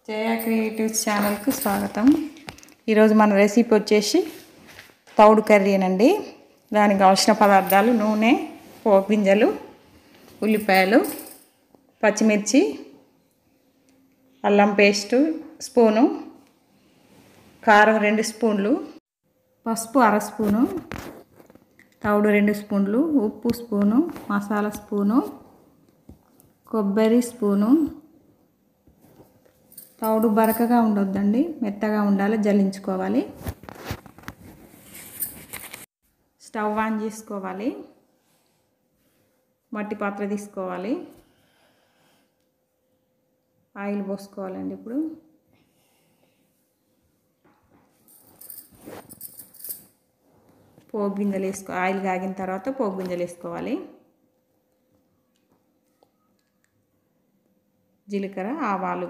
జయ creatives ఛానల్కి స్వాగతం ఈరోజు మన రెసిపీ వచ్చేసి తౌడు కర్రీనండి దానికి కావాల్సిన పదార్థాలు నూనె పోపు గింజలు ఉల్లిపాయలు పచ్చిమిర్చి అల్లం పేస్టు స్పూను కారం రెండు స్పూన్లు పసుపు అర స్పూను తౌడు రెండు స్పూన్లు ఉప్పు స్పూను మసాలా స్పూను కొబ్బరి స్పూను తౌడు బరకగా ఉండొద్దండి మెత్తగా ఉండాలి జల్లించుకోవాలి స్టవ్ ఆన్ చేసుకోవాలి మట్టి పాత్ర తీసుకోవాలి ఆయిల్ పోసుకోవాలండి ఇప్పుడు పోపు గింజలు వేసుకో ఆయిల్ కాగిన తర్వాత పోపు గింజలు వేసుకోవాలి జీలకర్ర ఆవాలు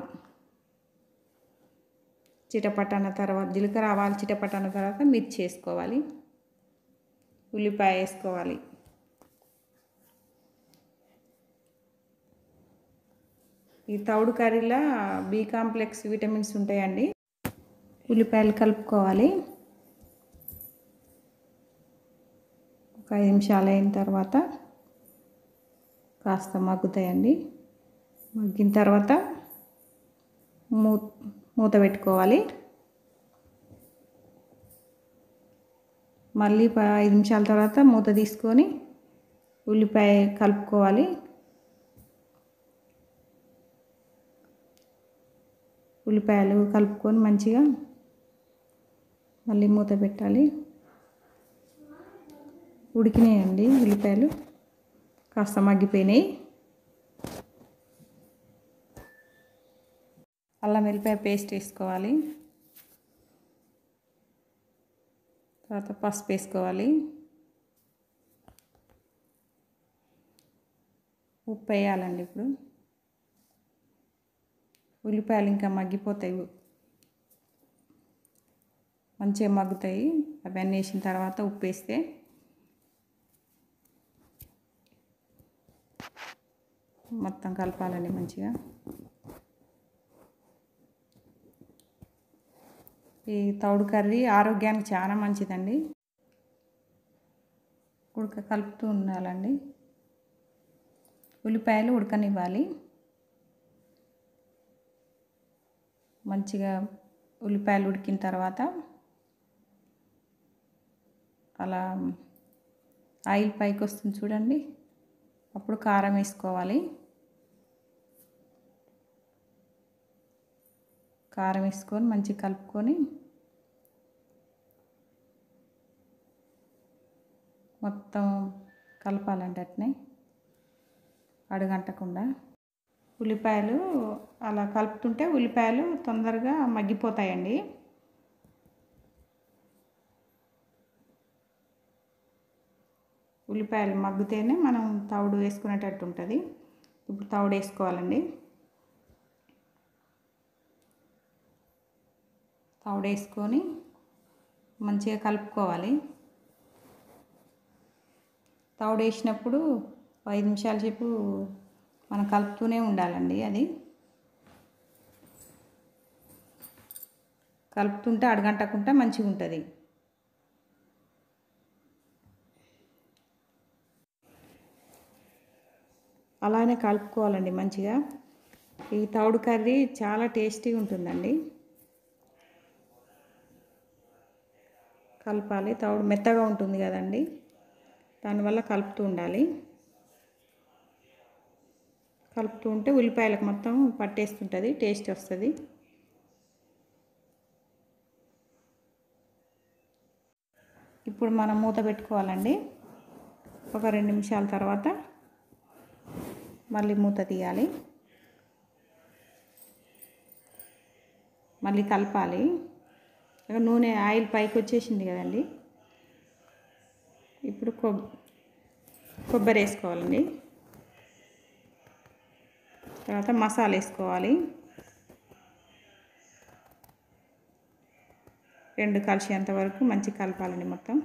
చిటపట్టన్న తర్వాత జీలకర్ర ఆవాలు చిటపట్టన్న తర్వాత మిర్చి వేసుకోవాలి ఉల్లిపాయ వేసుకోవాలి ఈ తౌడు కర్రీలో బి కాంప్లెక్స్ విటమిన్స్ ఉంటాయండి ఉల్లిపాయలు కలుపుకోవాలి ఒక ఐదు నిమిషాలు అయిన తర్వాత కాస్త మగ్గుతాయండి మగ్గిన తర్వాత మూ మూత పెట్టుకోవాలి మళ్ళీ ఐదు నిమిషాల తర్వాత మూత తీసుకొని ఉల్లిపాయ కలుపుకోవాలి ఉల్లిపాయలు కలుపుకొని మంచిగా మళ్ళీ మూత పెట్టాలి ఉడికినాయండి ఉల్లిపాయలు కాస్త మగ్గిపోయినాయి అల్లం వెల్లిపాయ పేస్ట్ వేసుకోవాలి తర్వాత పసుపు వేసుకోవాలి ఉప్పు వేయాలండి ఇప్పుడు ఉల్లిపాయలు ఇంకా మగ్గిపోతాయి మంచిగా మగ్గుతాయి అవన్నీ వేసిన తర్వాత ఉప్పు వేస్తే మొత్తం కలపాలండి మంచిగా ఈ తౌడు కర్రీ ఆరోగ్యానికి చాలా మంచిదండి ఉడక కలుపుతూ ఉండాలండి ఉల్లిపాయలు ఉడకనివ్వాలి మంచిగా ఉల్లిపాయలు ఉడికిన తర్వాత అలా ఆయిల్ పైకి వస్తుంది చూడండి అప్పుడు కారం వేసుకోవాలి కారం వేసుకొని మంచిగా కలుపుకొని మొత్తం కలపాలండి అట్నే అడుగంటకుండా ఉల్లిపాయలు అలా కలుపుతుంటే ఉల్లిపాయలు తొందరగా మగ్గిపోతాయండి ఉల్లిపాయలు మగ్గితేనే మనం తౌడు వేసుకునేటట్టు ఉంటుంది ఇప్పుడు తౌడు వేసుకోవాలండి తౌడు వేసుకొని మంచిగా కలుపుకోవాలి తౌడు వేసినప్పుడు ఐదు నిమిషాల సేపు మనం కలుపుతూనే ఉండాలండి అది కలుపుతుంటే అడగంటకుంటే మంచిగా ఉంటుంది అలానే కలుపుకోవాలండి మంచిగా ఈ తౌడు కర్రీ చాలా టేస్టీగా ఉంటుందండి కలపాలి తౌడు మెత్తగా ఉంటుంది కదండి దానివల్ల కలుపుతూ ఉండాలి కలుపుతూ ఉంటే ఉల్లిపాయలకు మొత్తం పట్టేస్తుంటుంది టేస్ట్ వస్తుంది ఇప్పుడు మనం మూత పెట్టుకోవాలండి ఒక రెండు నిమిషాల తర్వాత మళ్ళీ మూత తీయాలి మళ్ళీ కలపాలి నూనె ఆయిల్ పైకి వచ్చేసింది కదండి ఇప్పుడు కొబ్ కొబ్బరి వేసుకోవాలండి తర్వాత మసాలా వేసుకోవాలి రెండు కలిసేంత వరకు మంచి కలపాలండి మొత్తం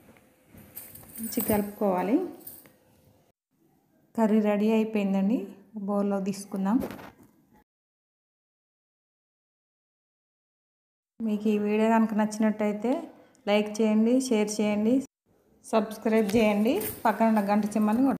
మంచి కలుపుకోవాలి కర్రీ రెడీ అయిపోయిందండి బౌల్లో తీసుకుందాం మీకు ఈ వీడియో కనుక నచ్చినట్టయితే లైక్ చేయండి షేర్ చేయండి సబ్స్క్రైబ్ చేయండి పక్కన ఉన్న గంట చిమ్మని